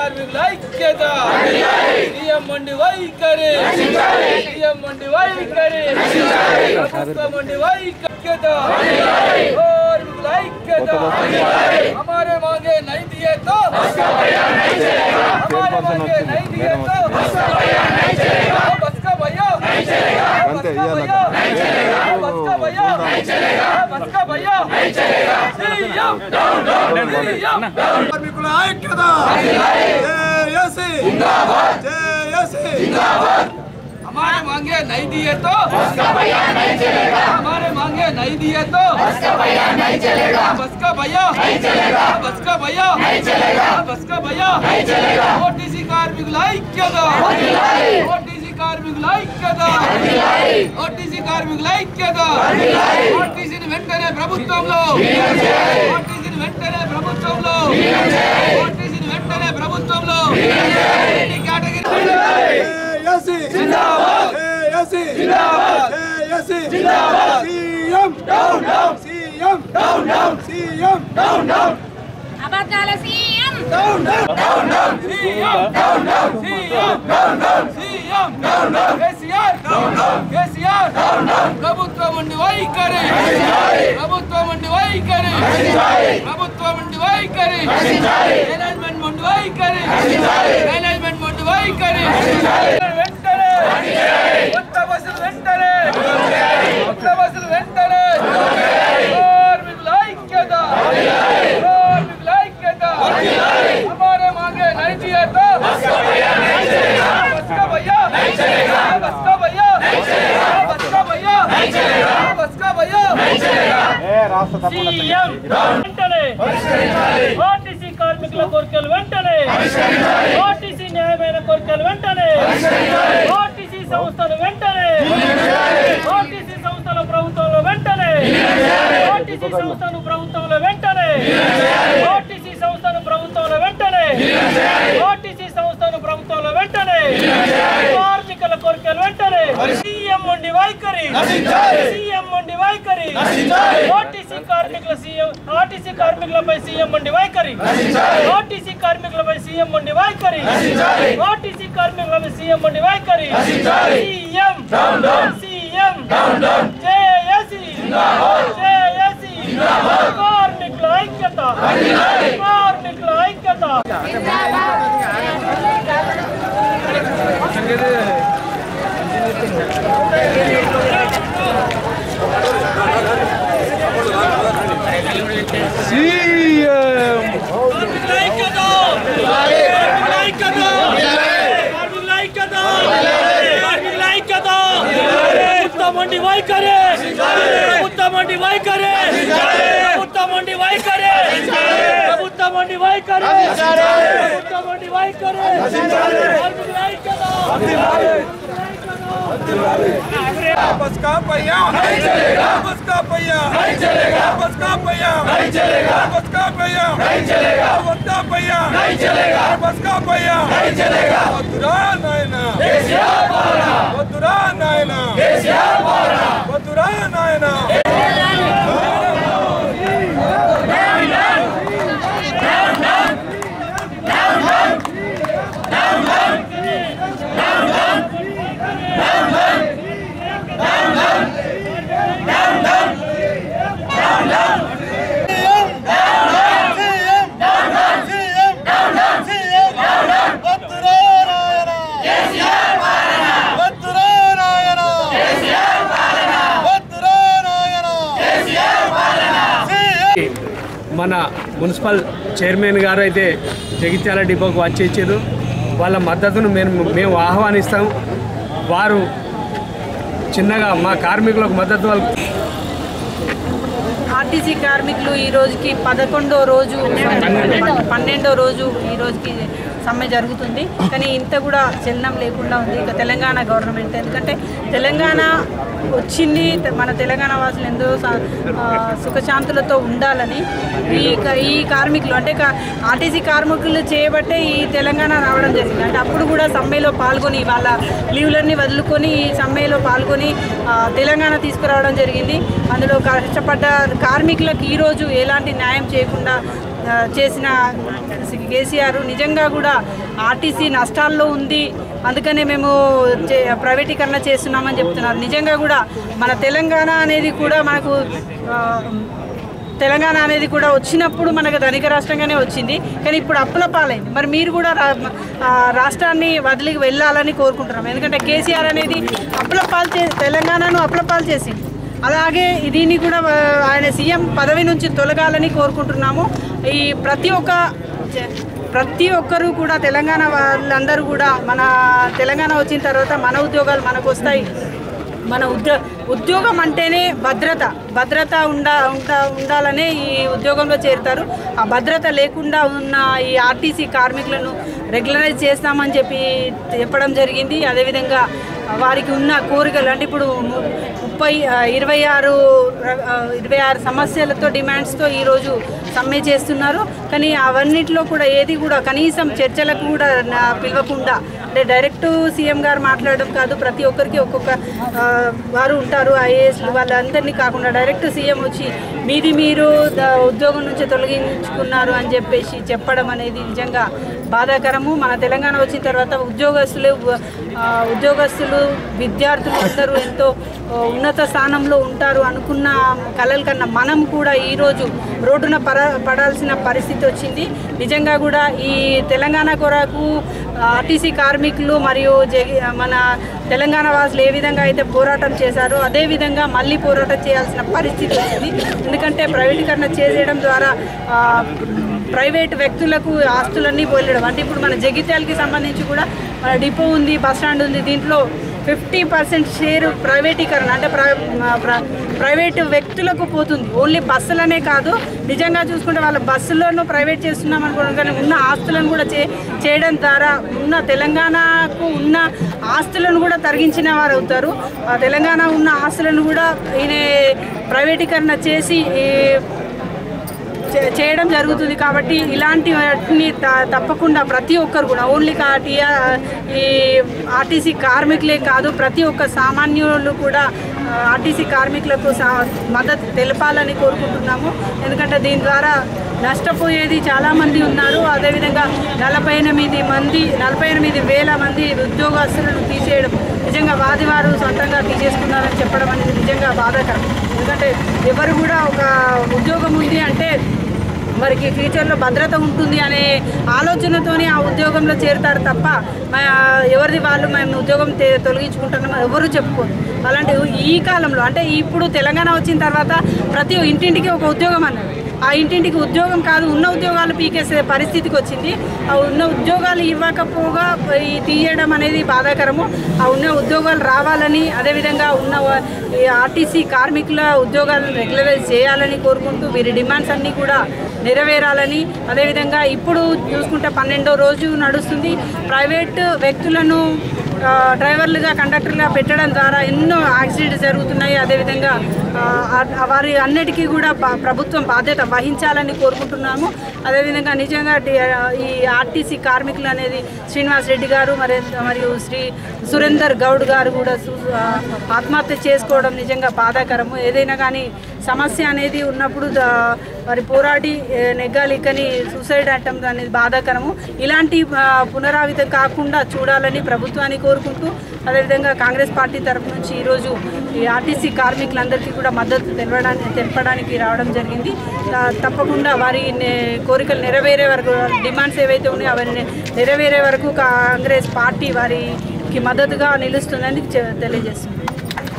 కార్మికుల ఐక్యత సీఎం మొండి వైఖరి సీఎం మొండి వైఖరి ప్రభుత్వం మొండి వైఖ్యత కార్మికుల ఐక్యత हमारे मांगे नहीं दिए तो हमारे मांगे नहीं दिए तो बस का भैया बस का भैया बस का भैया बस का भैया सीएम सीएम కార్మికుల ఐక్యత జేఏసీ జేఏసీ हमारे मांगे नहीं दिए तो हमारे मांगे नहीं दिए तो बस का भैया नहीं चलेगा बस का भैया नहीं चलेगा बस का भैया नहीं चलेगा बस का भैया नहीं चलेगा ఓటీసీ కార్మికుల ఐక్యత ఓటీసీ కార్మికుల ఐక్యత ఓటీసీ కార్మికుల ఐక్యత ఓటీసీని వెంటనే ప్రభుత్వంలో ఓటీసీని వెంటనే ప్రభుత్వంలో ఓటీసీని వెంటనే ప్రభుత్వంలో ఈ కేటగిరీ జేఏసీ జిందాబాద్ జేఏసీ జిందాబాద్ జేఏసీ జిందాబాద్ CM down down CM down down CM down down అబద్ధాల CM down down CM down down CM down down CM down down KCR down down KCR down down ప్రభుత్వం ఉండి వైఖరి ప్రభుత్వం ఉండి వైఖరి ప్రభుత్వం ఉండి వైఖరి మేనేజ్మెంట్ ఉండి వైఖరి మేనేజ్మెంట్ ఉండి వైఖరి వెంటనే కొత్త బస్సులు వెంటనే కొత్త బస్సులు వెంటనే కార్మికుల ఐక్యత కార్మికుల ఐక్యత हमारे मांगे नहीं दिए तो बस का भैया नहीं चलेगा बस का भैया नहीं चलेगा बस का भैया नहीं चलेगा बस का भैया नहीं चलेगा बस का भैया नहीं चलेगा సీఎం వెంటనే ఆర్టీసీ కార్మికుల కోరికలు వెంటనే ఆర్టీసీ న్యాయమైన కోరికలు వెంటనే ఆర్టీసీ సంస్థలు వెంటనే ఆర్టీసీ సంస్థల ప్రభుత్వంలో వెంటనే ఆర్టీసీ సంస్థను ప్రభుత్వంలో వెంటనే ఆర్టీసీ సంస్థను ప్రభుత్వంలో వెంటనే ఆర్టీసీ సంస్థను ప్రభుత్వంలో వెంటనే కార్మికుల కోరికలు వెంటనే సీఎం ఉండి వైఖరి సీఎం ఉండి వైఖరి ఆర్టీసీ కార్మికుల సీఎం ఆర్టీసీ కార్మికులపై సీఎం ఉండి వైఖరి ఆర్టీసీ కార్మికులపై సీఎం ఉండి వైఖరి ఆర్టీసీ కార్మికులపై సీఎం ఉండి వైఖరి సీఎం సీఎం జేఏసీ జేఏసీ కార్మికుల ఐక్యత కార్మికుల ఐక్యత కార్మికుల ఐక్యత కార్మికుల ఐక్యత కార్మికుల ఐక్యత కార్మికుల ఐక్యత ప్రభుత్వం వంటి వైఖరి ప్రభుత్వం వంటి వైఖరి ప్రభుత్వం వంటి వైఖరి ప్రభుత్వం వంటి వైఖరి ప్రభుత్వం వంటి వైఖరి కార్మికుల ఐక్యత बस का पहिया नहीं चलेगा बस का पहिया नहीं चलेगा बस का पहिया नहीं चलेगा बस का पहिया नहीं चलेगा बस का पहिया नहीं चलेगा बस का पहिया नहीं चलेगा मधुरा नायना केसीआर पालना मधुरा नायना केसीआर पालना मधुरा नायना మన మున్సిపల్ చైర్మన్ గారు అయితే జగిత్యాల డిపోకు వచ్చి ఇచ్చారు వాళ్ళ మద్దతును మేము మేము ఆహ్వానిస్తాం వారు చిన్నగా మా కార్మికులకు మద్దతు వాళ్ళు ఆర్టీసీ కార్మికులు ఈ రోజుకి పదకొండో రోజు పన్నెండో రోజు ఈ రోజుకి సమ్మె జరుగుతుంది కానీ ఇంత కూడా చలనం లేకుండా ఉంది ఇక తెలంగాణ గవర్నమెంట్ ఎందుకంటే తెలంగాణ వచ్చింది తె- మన తెలంగాణ వాసులు ఎంతో స- ఆ, సుఖశాంతులతో ఉండాలని ఈ క- ఈ కార్మికులు అంటే కా- ఆర్టీసీ కార్మికులు చేయబట్టే ఈ తెలంగాణ రావడం జరిగింది అంటే అప్పుడు కూడా సమ్మెలో పాల్గొని వాళ్ళ లీవ్లన్నీ వదులుకొని ఈ సమ్మెలో పాల్గొని ఆ, తెలంగాణ తీసుకురావడం జరిగింది అందులో కష్టపడ్డ కార్మికులకు ఈరోజు ఎలాంటి న్యాయం చేయకుండా ఆ, చేసిన కేసీఆర్ నిజంగా కూడా ఆర్టీసీ నష్టాల్లో ఉంది అందుకనే మేము చే- ప్రైవేటీకరణ చేస్తున్నామని చెప్తున్నారు నిజంగా కూడా మన తెలంగాణ అనేది కూడా మనకు ఆ, తెలంగాణ అనేది కూడా వచ్చినప్పుడు మనకు ధనిక రాష్ట్రంగానే వచ్చింది కానీ ఇప్పుడు అప్పుల పాలైంది మరి మీరు కూడా రా- ఆ, రాష్ట్రాన్ని వదిలి వెళ్ళాలని కోరుకుంటున్నాం ఎందుకంటే కేసీఆర్ అనేది అప్పుల పాలు చే తెలంగాణను అప్పుల పాలు చేసింది అలాగే దీన్ని కూడా ఆ, ఆయన సీఎం పదవి నుంచి తొలగాలని కోరుకుంటున్నాము ఈ ప్రతి ఒక్క జ- ప్రతి ఒక్కరూ కూడా తెలంగాణ వాళ్ళందరూ కూడా మన తెలంగాణ వచ్చిన తర్వాత మన ఉద్యోగాలు మనకు వస్తాయి మన ఉద్యో ఉద్యోగం అంటేనే భద్రత భద్రత ఉండా ఉండా ఉండాలనే ఈ ఉద్యోగంలో చేరుతారు ఆ భద్రత లేకుండా ఉన్న ఈ ఆర్టీసీ కార్మికులను రెగ్యులరైజ్ చేస్తామని చెప్పి చెప్పడం జరిగింది అదేవిధంగా వారికి ఉన్న కోరికలు అంటే ఇప్పుడు ము- ముప్పై ఆ, ఇరవై ఆరు ర- ఆ, ఇరవై ఆరు సమస్యలతో డిమాండ్స్తో ఈరోజు సమ్మె చేస్తున్నారు కానీ అవన్నిటిలో కూడా ఏది కూడా కనీసం చర్చలకు కూడా నా- పిలవకుండా అంటే డైరెక్ట్ సీఎం గారు మాట్లాడడం కాదు ప్రతి ఒక్కరికి ఒక్కొక్క ఆ, వారు ఉంటారు ఐఏఎస్లు వాళ్ళందరినీ కాకుండా డైరెక్ట్ సీఎం వచ్చి మీది మీరు ద- ఉద్యోగం నుంచి తొలగించుకున్నారు అని చెప్పేసి చెప్పడం అనేది నిజంగా బాధాకరము మన తెలంగాణ వచ్చిన తర్వాత ఉద్యోగస్తులు ఆ, ఉద్యోగస్తులు విద్యార్థులు అందరూ ఎంతో ఆ, ఉన్నత స్థానంలో ఉంటారు అనుకున్న కలల కన్నా మనం కూడా ఈరోజు రోడ్డున పర పడాల్సిన పరిస్థితి వచ్చింది నిజంగా కూడా ఈ తెలంగాణ కొరకు ఆర్టీసీ కార్మికులు మరియు జగి మన తెలంగాణ వాసులు ఏ విధంగా అయితే పోరాటం చేశారో అదే విధంగా మళ్ళీ పోరాటం చేయాల్సిన పరిస్థితి వచ్చింది ఎందుకంటే ప్రైవేటీకరణ చేసేయడం ద్వారా ఆ, ప్రైవేట్ వ్యక్తులకు ఆస్తులన్నీ పోయడం అంటే ఇప్పుడు మన జగిత్యాలకి సంబంధించి కూడా మన డిపో ఉంది బస్ స్టాండ్ ఉంది దీంట్లో ఫిఫ్టీ పర్సెంట్ షేర్ ప్రైవేటీకరణ అంటే ప్ర ప్ర- ప్రైవేటు వ్యక్తులకు పోతుంది ఓన్లీ బస్సులనే కాదు నిజంగా చూసుకుంటే వాళ్ళ బస్సులను ప్రైవేట్ చేస్తున్నాం అనుకోవడం కానీ ఉన్న ఆస్తులను కూడా చే చేయడం ద్వారా ఉన్న తెలంగాణకు ఉన్న ఆస్తులను కూడా తరిగించిన వారు అవుతారు ఆ తెలంగాణ ఉన్న ఆస్తులను కూడా ఈయన ప్రైవేటీకరణ చేసి ఈ చే- చేయడం జరుగుతుంది కాబట్టి ఇలాంటి వాటిని త- తప్పకుండా ప్రతి ఒక్కరు కూడా ఓన్లీ కా టీఆర్ ఈ ఆర్టీసీ కార్మికులే కాదు ప్రతి ఒక్క సామాన్యులు కూడా ఆ, ఆర్టీసీ కార్మికులకు సా మద్దతు తెలపాలని కోరుకుంటున్నాము ఎందుకంటే దీని ద్వారా నష్టపోయేది చాలామంది ఉన్నారు అదేవిధంగా నలభై ఎనిమిది మంది నలభై ఎనిమిది వేల మంది ఉద్యోగస్తులను తీసేయడం నిజంగా వాది వారు సొంతంగా తీసేసుకున్నారని చెప్పడం అనేది నిజంగా బాధాకరం ఎందుకంటే ఎవరు కూడా ఒక ఉద్యోగం ఉంది అంటే వారికి ఫ్యూచర్లో భద్రత ఉంటుంది అనే ఆలోచనతోనే ఆ ఉద్యోగంలో చేరుతారు తప్ప మా ఎవరిది వాళ్ళు మేము ఉద్యోగం తె- తొలగించుకుంటున్నాం ఎవరు చెప్పుకోరు అలాంటి ఈ కాలంలో అంటే ఇప్పుడు తెలంగాణ వచ్చిన తర్వాత ప్రతి ఇంటింటికి ఒక ఉద్యోగం అన్నారు ఆ ఇంటింటికి ఉద్యోగం కాదు ఉన్న ఉద్యోగాలు పీకేసే పరిస్థితికి వచ్చింది ఆ ఉన్న ఉద్యోగాలు ఇవ్వకపోగా ఈ తీయడం అనేది బాధాకరము ఆ ఉన్న ఉద్యోగాలు రావాలని అదేవిధంగా ఉన్న వా- ఈ ఆర్టీసీ కార్మికుల ఉద్యోగాలను రెగ్యులరైజ్ చేయాలని కోరుకుంటూ వీరి డిమాండ్స్ అన్నీ కూడా నెరవేరాలని అదేవిధంగా ఇప్పుడు చూసుకుంటే పన్నెండో రోజు నడుస్తుంది ప్రైవేట్ వ్యక్తులను ఆ, డ్రైవర్లుగా కండక్టర్లుగా పెట్టడం ద్వారా ఎన్నో యాక్సిడెంట్స్ జరుగుతున్నాయి అదేవిధంగా ఆ, ఆ- వారి అన్నిటికీ కూడా ప- ప్రభుత్వం బాధ్యత వహించాలని కోరుకుంటున్నాము అదేవిధంగా నిజంగా టి- ఈ ఆర్టీసీ కార్మికులు అనేది శ్రీనివాస్ రెడ్డి గారు మరి మరియు శ్రీ సురేందర్ గౌడ్ గారు కూడా సు- ఆ, ఆత్మహత్య చేసుకోవడం నిజంగా బాధాకరము ఏదైనా కానీ సమస్య అనేది ఉన్నప్పుడు దా- మరి పోరాడి ఏ, నెగ్గాలి కానీ సూసైడ్ అటెంప్ట్ అనేది బాధాకరము ఇలాంటి ఆ, పునరావృతం కాకుండా చూడాలని ప్రభుత్వాన్ని కోరుకుంటూ అదేవిధంగా కాంగ్రెస్ పార్టీ తరఫు నుంచి ఈరోజు ఈ ఆర్టీసీ కార్మికులందరికీ కూడా మద్దతు తెలపడానికి తెలపడానికి రావడం జరిగింది ఆ, తప్పకుండా వారి నే- కోరికలు నెరవేరే వరకు వారి డిమాండ్స్ ఏవైతే ఉన్నాయో అవన్నీ నెరవేరే వరకు కాంగ్రెస్ పార్టీ వారికి మద్దతుగా నిలుస్తుందని చె- తెలియజేస్తుంది